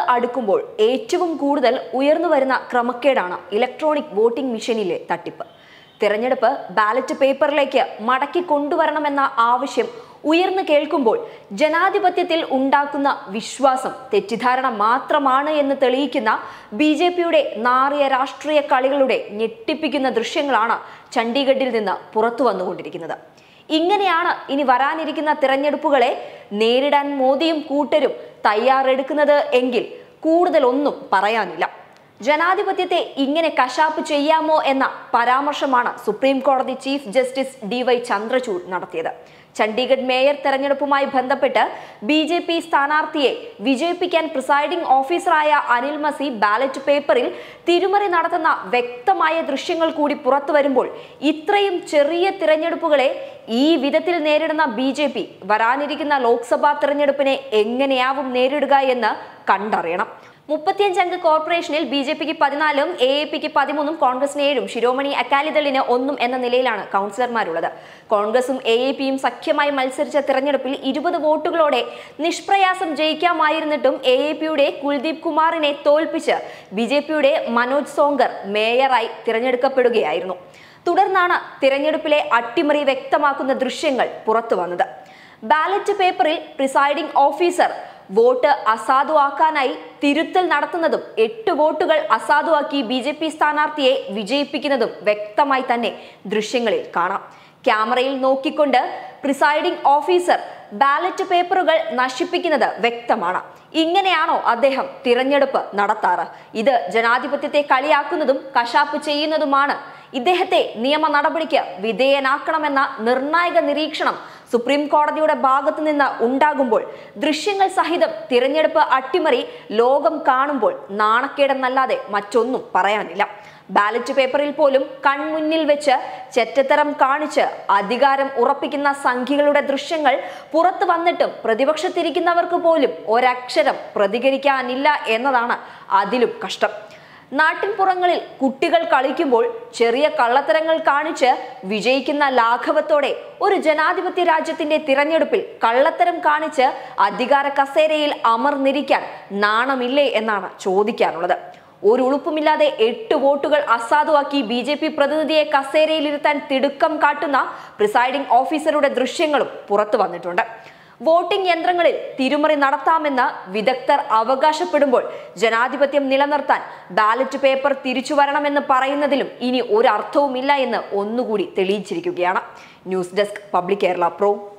അടുക്കുമ്പോൾ ഏറ്റവും കൂടുതൽ ഉയർന്നു വരുന്ന ക്രമക്കേടാണ് ഇലക്ട്രോണിക് വോട്ടിംഗ് മെഷീനിലെ തട്ടിപ്പ് തിരഞ്ഞെടുപ്പ് ബാലറ്റ് പേപ്പറിലേക്ക് മടക്കി കൊണ്ടുവരണമെന്ന ആവശ്യം ഉയർന്നു കേൾക്കുമ്പോൾ ജനാധിപത്യത്തിൽ ഉണ്ടാക്കുന്ന വിശ്വാസം തെറ്റിദ്ധാരണ മാത്രമാണ് എന്ന് തെളിയിക്കുന്ന ബി ജെ പിയുടെ നാറിയ രാഷ്ട്രീയ കളികളുടെ ഞെട്ടിപ്പിക്കുന്ന ദൃശ്യങ്ങളാണ് ചണ്ഡീഗഡിൽ നിന്ന് പുറത്തു വന്നുകൊണ്ടിരിക്കുന്നത് ഇങ്ങനെയാണ് ഇനി വരാനിരിക്കുന്ന തിരഞ്ഞെടുപ്പുകളെ നേരിടാൻ മോദിയും കൂട്ടരും തയ്യാറെടുക്കുന്നത് എങ്കിൽ കൂടുതൽ ഒന്നും പറയാനില്ല ജനാധിപത്യത്തെ ഇങ്ങനെ കശാപ്പ് ചെയ്യാമോ എന്ന പരാമർശമാണ് സുപ്രീം കോടതി chief justice D Y Chandrachud നടത്തിയത് ചണ്ഡീഗഡ് മേയർ തെരഞ്ഞെടുപ്പുമായി ബന്ധപ്പെട്ട് ബി ജെ പി സ്ഥാനാർത്ഥിയെ വിജയിപ്പിക്കാൻ പ്രിസൈഡിംഗ് ഓഫീസറായ അനിൽ മസി ബാലറ്റ് പേപ്പറിൽ തിരുമറി നടത്തുന്ന വ്യക്തമായ ദൃശ്യങ്ങൾ കൂടി പുറത്തു വരുമ്പോൾ ഇത്രയും ചെറിയ തിരഞ്ഞെടുപ്പുകളെ ഈ വിധത്തിൽ നേരിടുന്ന ബി ജെ പി വരാനിരിക്കുന്ന ലോക്സഭാ തിരഞ്ഞെടുപ്പിനെ എങ്ങനെയാവും നേരിടുക എന്ന് കണ്ടറിയണം മുപ്പത്തിയഞ്ചംഗ കോർപ്പറേഷനിൽ ബി ജെ പിക്ക് പതിനാലും എ എ പിക്ക് പതിമൂന്നും കോൺഗ്രസിന് ഏഴും ശിരോമണി അക്കാലിദളിന് ഒന്നും എന്ന നിലയിലാണ് കൗൺസിലർമാരുള്ളത് കോൺഗ്രസും എ എ പിയും സഖ്യമായി മത്സരിച്ച തിരഞ്ഞെടുപ്പിൽ ഇരുപത് വോട്ടുകളോടെ നിഷ്പ്രയാസം ജയിക്കാമായിരുന്നിട്ടും എ എ പിയുടെ കുൽദീപ് കുമാറിനെ തോൽപ്പിച്ച് ബി ജെ പിയുടെ മനോജ് സോങ്കർ മേയറായി തിരഞ്ഞെടുക്കപ്പെടുകയായിരുന്നു തുടർന്നാണ് തിരഞ്ഞെടുപ്പിലെ അട്ടിമറി വ്യക്തമാക്കുന്ന ദൃശ്യങ്ങൾ പുറത്തു വന്നത് ബാലറ്റ് പേപ്പറിൽ പ്രിസൈഡിംഗ് ഓഫീസർ വോട്ട് അസാധുവാക്കാനായി തിരുത്തൽ നടത്തുന്നതും എട്ട് വോട്ടുകൾ അസാധുവാക്കി ബി ജെ പി സ്ഥാനാർത്ഥിയെ വിജയിപ്പിക്കുന്നതും വ്യക്തമായി തന്നെ ദൃശ്യങ്ങളിൽ കാണാം ക്യാമറയിൽ നോക്കിക്കൊണ്ട് പ്രിസൈഡിംഗ് ഓഫീസർ ബാലറ്റ് പേപ്പറുകൾ നശിപ്പിക്കുന്നത് വ്യക്തമാണ് ഇങ്ങനെയാണോ അദ്ദേഹം തിരഞ്ഞെടുപ്പ് നടത്താറ് ഇത് ജനാധിപത്യത്തെ കളിയാക്കുന്നതും കശാപ്പ് ചെയ്യുന്നതുമാണ് ഇദ്ദേഹത്തെ നിയമ നടപടിക്ക് വിധേയനാക്കണമെന്ന നിർണായക നിരീക്ഷണം സുപ്രീം കോടതിയുടെ ഭാഗത്തു നിന്ന് ഉണ്ടാകുമ്പോൾ ദൃശ്യങ്ങൾ സഹിതം തിരഞ്ഞെടുപ്പ് അട്ടിമറി ലോകം കാണുമ്പോൾ നാണക്കേടെന്നല്ലാതെ മറ്റൊന്നും പറയാനില്ല ബാലറ്റ് പേപ്പറിൽ പോലും കൺമുന്നിൽ വെച്ച് ചെറ്റത്തരം കാണിച്ച് അധികാരം ഉറപ്പിക്കുന്ന സംഖ്യകളുടെ ദൃശ്യങ്ങൾ പുറത്തു വന്നിട്ടും പ്രതിപക്ഷത്തിരിക്കുന്നവർക്ക് പോലും ഒരക്ഷരം പ്രതികരിക്കാനില്ല എന്നതാണ് അതിലും കഷ്ടം നാട്ടിൻപുറങ്ങളിൽ കുട്ടികൾ കളിക്കുമ്പോൾ ചെറിയ കള്ളത്തരങ്ങൾ കാണിച്ച് വിജയിക്കുന്ന ലാഘവത്തോടെ ഒരു ജനാധിപത്യ രാജ്യത്തിന്റെ തിരഞ്ഞെടുപ്പിൽ കള്ളത്തരം കാണിച്ച് അധികാര കസേരയിൽ അമർന്നിരിക്കാൻ നാണമില്ലേ എന്നാണ് ചോദിക്കാനുള്ളത് ഒരു ഉളുപ്പുമില്ലാതെ എട്ട് വോട്ടുകൾ അസാധുവാക്കി ബി ജെ പി പ്രതിനിധിയെ കസേരയിലിരുത്താൻ തിടുക്കം കാട്ടുന്ന പ്രിസൈഡിംഗ് ഓഫീസറുടെ ദൃശ്യങ്ങളും പുറത്തു വന്നിട്ടുണ്ട് വോട്ടിംഗ് യന്ത്രങ്ങളിൽ തിരുമറി നടത്താമെന്ന് വിദഗ്ധർ അവകാശപ്പെടുമ്പോൾ ജനാധിപത്യം നിലനിർത്താൻ ബാലറ്റ് പേപ്പർ തിരിച്ചു വരണമെന്ന് പറയുന്നതിലും ഇനി ഒരു അർത്ഥവുമില്ല എന്ന് ഒന്നുകൂടി തെളിയിച്ചിരിക്കുകയാണ് news desk public Kerala pro